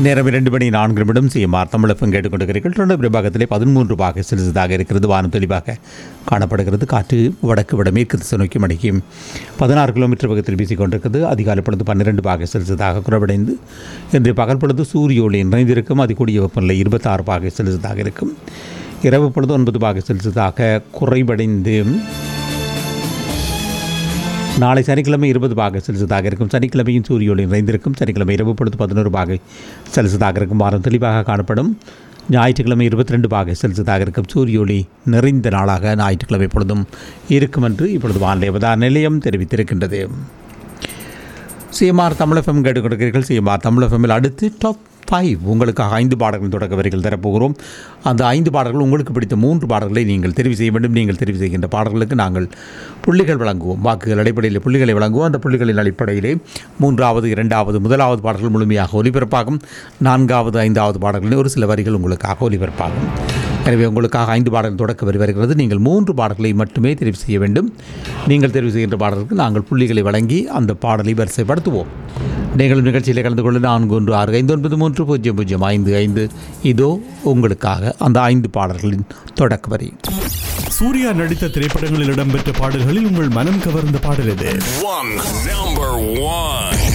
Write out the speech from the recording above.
நேரம் இரண்டு மணி நான்கு நிமிடம் சிஎம்ஆர் தமிழகம் கேட்டுக்கொண்டிருக்கிறீர்கள் தொடர் பிரபாகத்திலே பதிமூன்று பாக செலுத்ததாக இருக்கிறது வானம் தெளிவாக காணப்படுகிறது காற்று வடக்கு வடமேற்கு திசை நோக்கி மணிக்கு பதினாறு கிலோமீட்டர் வேகத்தில் வீசிக்கொண்டிருக்கிறது அதிகாலை பொழுது பன்னிரெண்டு பாக செலுத்ததாக குறைவடைந்து இன்று பகல் பொழுது சூரிய ஒளி நிறைந்திருக்கும் அதிகூடிய வெப்பநிலை இருபத்தாறு பாக செலுத்ததாக இருக்கும் இரவு பொழுது ஒன்பது பாக செலுத்ததாக குறைவடைந்து நாளை சனிக்கிழமை இருபது பாக செல்சியஸாக இருக்கும் சனிக்கிழமையும் சூரிய ஒளி நிறைந்திருக்கும் சனிக்கிழமை இரவு பொழுது பதினோரு பாகை செல்சியஸாக இருக்கும் வாரம் தெளிவாக காணப்படும் ஞாயிற்றுக்கிழமை இருபத்தி ரெண்டு பாகை செல்சியஸாக இருக்கும் சூரிய ஒளி நிறைந்த நாளாக ஞாயிற்றுக்கிழமை பொழுதும் இருக்கும் என்று இப்பொழுது வானிலை அவதார நிலையம் தெரிவித்திருக்கின்றது சிஎம்ஆர் தமிழகம் கேட்டுக் கொடுக்கிறீர்கள் சிஎம்ஆர் தமிழகமில் அடுத்து டாப் ஃபைவ் உங்களுக்காக ஐந்து பாடல்கள் தொடக்க வரிகள் தரப்போகிறோம் அந்த ஐந்து பாடல்கள் உங்களுக்கு பிடித்த மூன்று பாடல்களை நீங்கள் தெரிவு செய்ய வேண்டும் நீங்கள் தெரிவு செய்கின்ற பாடல்களுக்கு நாங்கள் புள்ளிகள் வழங்குவோம் வாக்குகள் அடிப்படையில் புள்ளிகளை வழங்குவோம் அந்த புள்ளிகளின் அடிப்படையிலே மூன்றாவது இரண்டாவது முதலாவது பாடல்கள் முழுமையாக ஒலிபரப்பாகும் நான்காவது ஐந்தாவது பாடல்களில் ஒரு சில வரிகள் உங்களுக்காக ஒலிபரப்பாகும் எனவே உங்களுக்காக ஐந்து பாடல்கள் தொடக்க வரி வருகிறது நீங்கள் மூன்று பாடல்களை மட்டுமே தெரிவு செய்ய வேண்டும் நீங்கள் தெரிவு செய்கின்ற பாடலுக்கு நாங்கள் புள்ளிகளை வழங்கி அந்த பாடலை வரிசைப்படுத்துவோம் நீங்கள் நிகழ்ச்சியில் கலந்து கொள்ள நான்கு ஒன்று ஆறு ஐந்து ஒன்பது மூன்று பூஜ்ஜியம் பூஜ்ஜியம் ஐந்து ஐந்து இதோ உங்களுக்காக அந்த ஐந்து பாடல்களின் தொடக்க வரி சூர்யா நடித்த திரைப்படங்களில் இடம்பெற்ற பாடல்களில் உங்கள் மனம் கவர்ந்த பாடல் எது One number one.